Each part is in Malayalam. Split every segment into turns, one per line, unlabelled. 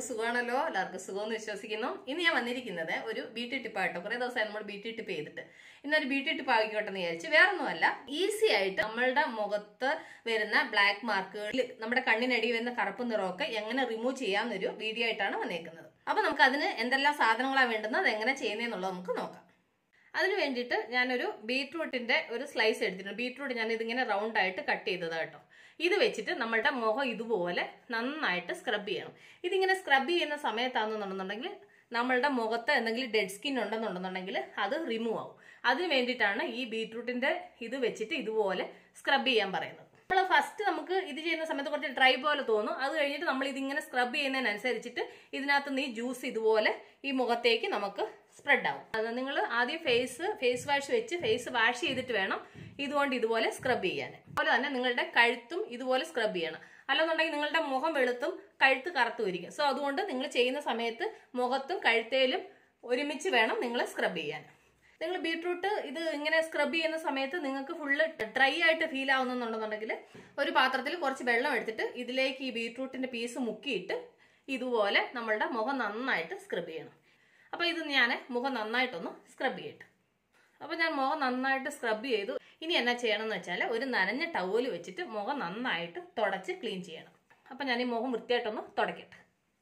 എല്ലാവർക്കും സുഖമാണല്ലോ എല്ലാവർക്കും സുഖമെന്ന് വിശ്വസിക്കുന്നു ഇന്ന് ഞാൻ വന്നിരിക്കുന്നത് ഒരു ബ്യൂട്ടി ടിപ്പായിട്ടോ കുറെ ദിവസമായി നമ്മൾ ബ്യൂട്ടി ടിപ്പ് ചെയ്തിട്ട് ഇന്നൊരു ബ്യൂട്ടി ടിപ്പ് ആയിക്കോട്ടെ എന്ന് വിചാരിച്ചു വേറൊന്നുമല്ല ഈസി ആയിട്ട് നമ്മളുടെ മുഖത്ത് വരുന്ന ബ്ലാക്ക് മാർക്കുകൾ നമ്മുടെ കണ്ണിനടി വരുന്ന കറുപ്പ് നിറമൊക്കെ എങ്ങനെ റിമൂവ് ചെയ്യാമെന്നൊരു വീഡിയോ ആയിട്ടാണ് വന്നേക്കുന്നത് അപ്പൊ നമുക്ക് അതിന് എന്തെല്ലാം സാധനങ്ങളാണ് വേണ്ടുന്നത് അത് എങ്ങനെ ചെയ്യുന്നതെന്നുള്ളത് നമുക്ക് നോക്കാം അതിന് വേണ്ടിയിട്ട് ഞാനൊരു ബീട്രൂട്ടിന്റെ ഒരു സ്ലൈസ് എടുത്തിട്ടുണ്ട് ബീട്രൂട്ട് ഞാൻ ഇതിങ്ങനെ റൗണ്ട് ആയിട്ട് കട്ട് ചെയ്തത് കേട്ടോ ഇത് വെച്ചിട്ട് നമ്മളുടെ മുഖം ഇതുപോലെ നന്നായിട്ട് സ്ക്രബ് ചെയ്യണം ഇതിങ്ങനെ സ്ക്രബ് ചെയ്യുന്ന സമയത്താണെന്നുണ്ടെന്നുണ്ടെങ്കിൽ നമ്മളുടെ മുഖത്ത് എന്തെങ്കിലും ഡെഡ് സ്കിൻ ഉണ്ടെന്നുണ്ടെന്നുണ്ടെങ്കിൽ അത് റിമൂവ് ആവും അതിന് വേണ്ടിയിട്ടാണ് ഈ ബീട്രൂട്ടിന്റെ ഇത് വെച്ചിട്ട് ഇതുപോലെ സ്ക്രബ് ചെയ്യാൻ പറയുന്നത് നമ്മൾ ഫസ്റ്റ് നമുക്ക് ഇത് ചെയ്യുന്ന സമയത്ത് കുറച്ച് ഡ്രൈ പോലെ തോന്നും അത് കഴിഞ്ഞിട്ട് നമ്മൾ ഇതിങ്ങനെ സ്ക്രബ് ചെയ്യുന്നതിനനുസരിച്ചിട്ട് ഇതിനകത്ത് നിന്ന് ഈ ജ്യൂസ് ഇതുപോലെ ഈ മുഖത്തേക്ക് നമുക്ക് സ്പ്രെഡ് ആവും അത് നിങ്ങൾ ആദ്യം ഫേസ് ഫേസ് വാഷ് വെച്ച് ഫേസ് വാഷ് ചെയ്തിട്ട് വേണം ഇതുകൊണ്ട് ഇതുപോലെ സ്ക്രബ് ചെയ്യാൻ അതുപോലെ തന്നെ നിങ്ങളുടെ കഴുത്തും ഇതുപോലെ സ്ക്രബ് ചെയ്യണം അല്ലെന്നുണ്ടെങ്കിൽ നിങ്ങളുടെ മുഖം വെളുത്തും കഴുത്ത് കറുത്തും ഇരിക്കും സോ അതുകൊണ്ട് നിങ്ങൾ ചെയ്യുന്ന സമയത്ത് മുഖത്തും കഴുത്തേലും ഒരുമിച്ച് വേണം നിങ്ങൾ സ്ക്രബ് ചെയ്യാൻ നിങ്ങൾ ബീട്രൂട്ട് ഇത് ഇങ്ങനെ സ്ക്രബ് ചെയ്യുന്ന സമയത്ത് നിങ്ങൾക്ക് ഫുള്ള് ഡ്രൈ ആയിട്ട് ഫീൽ ആവുന്നുണ്ടെന്നുണ്ടെങ്കിൽ ഒരു പാത്രത്തിൽ കുറച്ച് വെള്ളം എടുത്തിട്ട് ഇതിലേക്ക് ഈ ബീട്രൂട്ടിന്റെ പീസ് മുക്കിയിട്ട് ഇതുപോലെ നമ്മളുടെ മുഖം നന്നായിട്ട് സ്ക്രബ് ചെയ്യണം അപ്പോൾ ഇത് ഞാൻ മുഖം നന്നായിട്ടൊന്ന് സ്ക്രബ് ചെയ്യട്ടെ അപ്പോൾ ഞാൻ മുഖം നന്നായിട്ട് സ്ക്രബ് ചെയ്തു ഇനി എന്നാ ചെയ്യണമെന്ന് വെച്ചാൽ ഒരു നനഞ്ഞ ടവല് വെച്ചിട്ട് മുഖം നന്നായിട്ട് തുടച്ച് ക്ലീൻ ചെയ്യണം അപ്പം ഞാൻ ഈ മുഖം വൃത്തിയായിട്ടൊന്ന് തുടയ്ക്കട്ടെ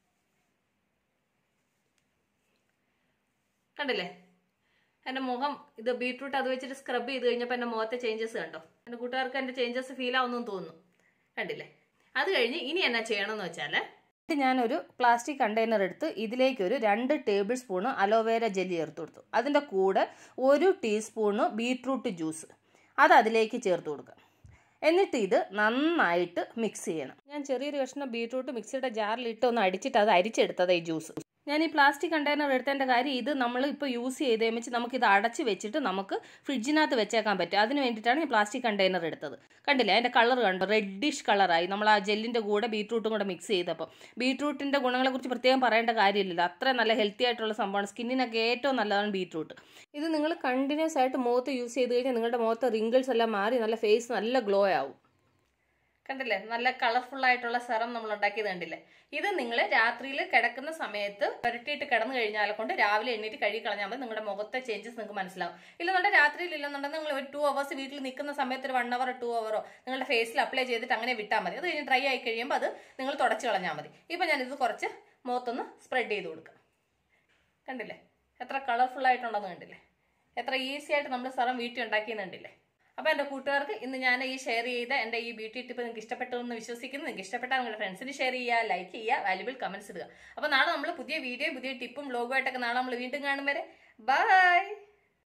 കണ്ടില്ലേ എൻ്റെ മുഖം ഇത് ബീട്രൂട്ട് അത് വെച്ചിട്ട് സ്ക്രബ് ചെയ്ത് കഴിഞ്ഞപ്പോൾ എൻ്റെ മുഖത്തെ ചേഞ്ചസ് കണ്ടോ എൻ്റെ കൂട്ടുകാർക്ക് എൻ്റെ ചേഞ്ചസ് ഫീൽ ആവുന്നു തോന്നുന്നു കണ്ടില്ലേ അത് കഴിഞ്ഞ് ഇനി എന്നാ ചെയ്യണമെന്ന് വെച്ചാൽ ഞാനൊരു പ്ലാസ്റ്റിക് കണ്ടെയ്നർ എടുത്ത് ഇതിലേക്ക് ഒരു രണ്ട് ടേബിൾ സ്പൂണ് അലോവേര ജെല്ലി ചേർത്ത് കൊടുത്തു അതിൻ്റെ കൂടെ ഒരു ടീസ്പൂണ് ബീട്രൂട്ട് ജ്യൂസ് അത് അതിലേക്ക് ചേർത്ത് കൊടുക്കുക എന്നിട്ട് ഇത് നന്നായിട്ട് മിക്സ് ചെയ്യണം ഞാൻ ചെറിയൊരു കഷ്ണം ബീട്രൂട്ട് മിക്സിയുടെ ജാറിലിട്ട് ഒന്ന് അടിച്ചിട്ട് അത് അരിച്ചെടുത്തത് ഈ ജ്യൂസ് ഞാൻ ഈ പ്ലാസ്റ്റിക് കണ്ടെയ്നർ എടുത്തതിൻ്റെ കാര്യം ഇത് നമ്മൾ ഇപ്പോൾ യൂസ് ചെയ്തേ വെച്ച് നമുക്ക് ഇത് അടച്ച് വെച്ചിട്ട് നമുക്ക് ഫ്രിഡ്ജിനകത്ത് വെച്ചേക്കാൻ പറ്റും അതിന് വേണ്ടിയിട്ടാണ് ഈ പ്ലാസ്റ്റിക് കണ്ടെയ്നർ എടുത്തത് കണ്ടില്ലേ അതിൻ്റെ കളർ കണ്ടോ റെഡിഷ് കളറായി നമ്മൾ ആ ജെല്ലിൻ്റെ കൂടെ ബീട്രൂട്ടും കൂടെ മിക്സ് ചെയ്തപ്പോൾ ബീട്രൂട്ടിൻ്റെ ഗുണങ്ങളെക്കുറിച്ച് പ്രത്യേകം പറയേണ്ട കാര്യമില്ലല്ലോ അത്ര നല്ല ഹെൽത്തി ആയിട്ടുള്ള സംഭവമാണ് സ്കിന്നിനൊക്കെ ഏറ്റവും നല്ലതാണ് ബീട്രൂട്ട് ഇത് നിങ്ങൾ കണ്ടിന്യൂസ് ആയിട്ട് മുഖത്ത് യൂസ് ചെയ്ത് കഴിഞ്ഞാൽ നിങ്ങളുടെ മുഖത്ത് റിങ്കിൾസ് എല്ലാം മാറി നല്ല ഫേസ് നല്ല ഗ്ലോ ആവും കണ്ടില്ലേ നല്ല കളർഫുൾ ആയിട്ടുള്ള സെറം നമ്മൾ ഉണ്ടാക്കിയത് കണ്ടില്ലേ ഇത് നിങ്ങൾ രാത്രിയിൽ കിടക്കുന്ന സമയത്ത് പുരട്ടിയിട്ട് കിടന്നു കഴിഞ്ഞാൽ കൊണ്ട് രാവിലെ എണ്ണീറ്റ് കഴുകി കളഞ്ഞാൽ മതി നിങ്ങളുടെ മുഖത്തെ ചേഞ്ചസ് നിങ്ങൾക്ക് മനസ്സിലാവും ഇല്ലെന്നുണ്ടെങ്കിൽ രാത്രിയിൽ ഇല്ലെന്നുണ്ടെങ്കിൽ നിങ്ങൾ ഒരു ടു അവേഴ്സ് വീട്ടിൽ നിൽക്കുന്ന സമയത്ത് ഒരു വൺ അവർ ടു അവറോ നിങ്ങളുടെ ഫേസിൽ അപ്ലൈ ചെയ്തിട്ട് അങ്ങനെ വിട്ടാൽ മതി അത് കഴിഞ്ഞ് ഡ്രൈ ആയി കഴിയുമ്പോൾ അത് നിങ്ങൾ തുടച്ച് കളഞ്ഞാൽ മതി ഇപ്പം ഞാനിത് കുറച്ച് മുഖത്തൊന്ന് സ്പ്രെഡ് ചെയ്ത് കൊടുക്കാം കണ്ടില്ലേ എത്ര കളർഫുൾ ആയിട്ടുണ്ടെന്ന് കണ്ടില്ലേ എത്ര ഈസി ആയിട്ട് നമ്മൾ സ്ഥലം വീട്ടിൽ ഉണ്ടാക്കിയെന്നുണ്ടില്ലേ അപ്പോൾ എൻ്റെ കൂട്ടുകാർക്ക് ഇന്ന് ഞാൻ ഈ ഷെയർ ചെയ്ത എൻ്റെ ഈ ബ്യൂട്ടി ടിപ്പ് നിങ്ങൾക്ക് ഇഷ്ടപ്പെട്ടു എന്ന് വിശ്വസിക്കുന്നു നിങ്ങൾക്ക് ഇഷ്ടപ്പെട്ടാൽ നിങ്ങളുടെ ഫ്രണ്ട്സിന് ഷെയർ ചെയ്യുക ലൈക്ക് ചെയ്യുക വാല്യുബിൾ കമൻസ് ഇടുക അപ്പോൾ നാളെ നമ്മൾ പുതിയ വീഡിയോ പുതിയ ടിപ്പും വ്ലോഗുമായിട്ടൊക്കെ നാളെ നമ്മൾ വീണ്ടും കാണും വരെ ബൈ